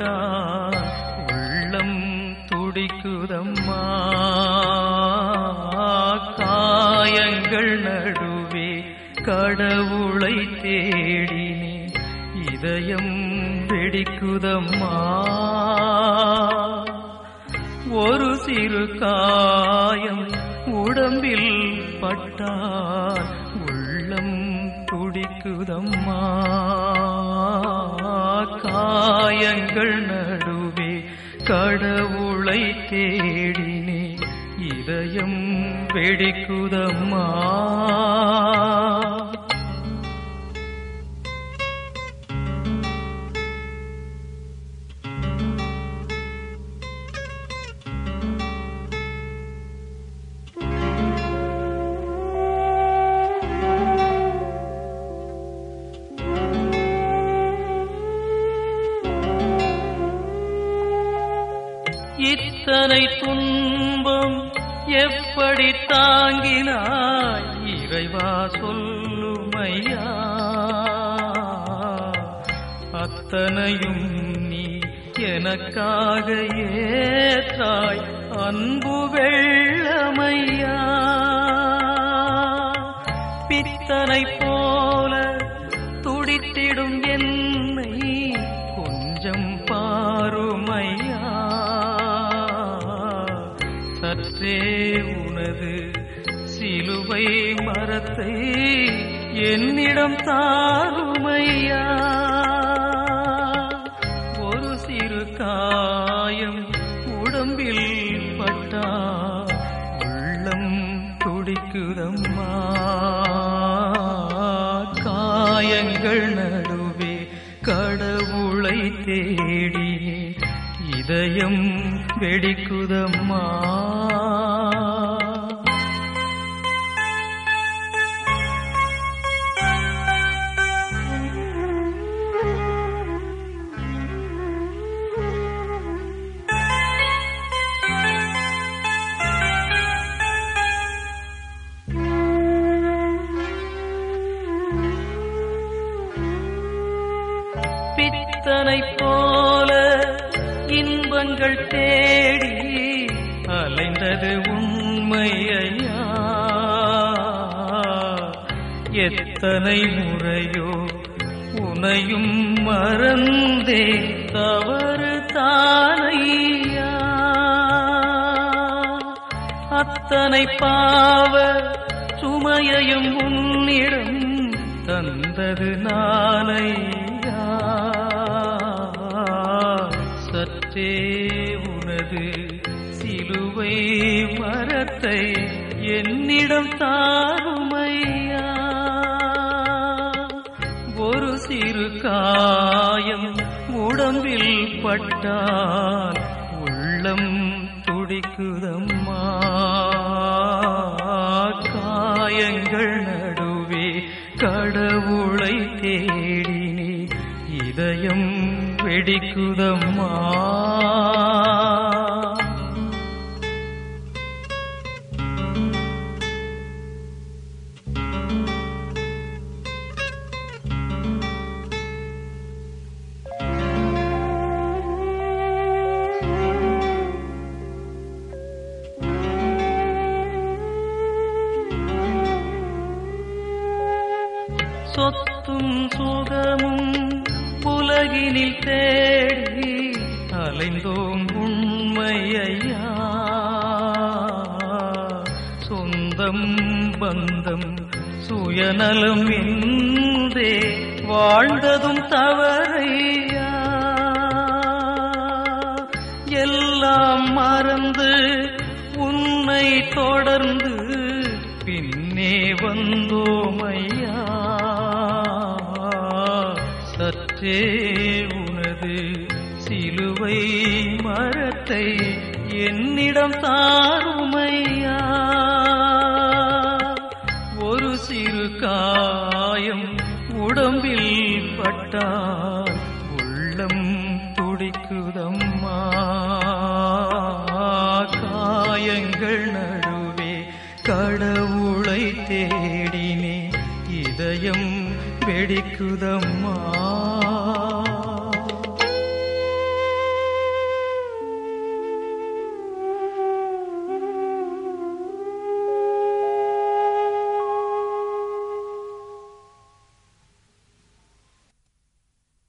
பட்டால் உள்ளம் துடிக்குதம்மா காயங்கள் நடுவே கடவுளை தேடினேன் இதயம் வெடிக்குதம்மா ஒரு சிறு காயம் உடம்பில் பட்டால் உள்ளம் துடிக்குதம்மா காயங்கள் நடுவே கடவுளை தேடினே இதயம் வெடிக்குதம்மா இத்தனை துன்பம் எப்படி தாங்கினாய் இறைவா சொல்லுமையா அத்தனையும் நீ எனக்காக ஏற்றாய் அன்பு வெள்ளமையா பித்தனை போல துடித்திடும் என்னை கொஞ்சம் பாருமையா சற்றே உனது சிலுவை மரத்தை என்னிடம் தாருமையா ஒரு சிறு காயம் உடம்பில் பட்டா உள்ளம் துடிக்குதம்மா காயங்கள் நடுவே கடவுளை தேடியே இதயம் வெடிக்குதம்மா பித்தனை போல இன்பங்கள் தேடி அலைந்தது உண்மையா எத்தனை முறையோ உனையும் மறந்தே தவறு தானையா அத்தனை பாவ சுமையையும் உன்னிடம் தந்தது நானையா சற்றே உனது சிலுவை மரத்தை என்னிடம் தாருமையா ஒரு சிறு காயம் உடம்பில் பட்டால் உள்ளம் துடிக்குதம்மா காயங்கள் நடுவே கடவுளை தேடினே இதயம் வெடிக்குதம்மா சொத்தும் சுகமும் உலகினில் தேடி அலைந்தோம் உண்மையா சொந்தம் பந்தம் சுயநலம் என்றே வாழ்ந்ததும் தவறையா எல்லாம் மறந்து உன்னை தொடர்ந்து பின்னே வந்தோமையா சற்றே உனது சிலுவை மரத்தை என்னிடம் தாருமையா ஒரு சிறு காயம் உடம்பில் பட்டால் உள்ளம் துடிக்குதம்மா காயங்கள் நடுவே கடவுளை தேடினே இதயம் வெடிக்குதம்மா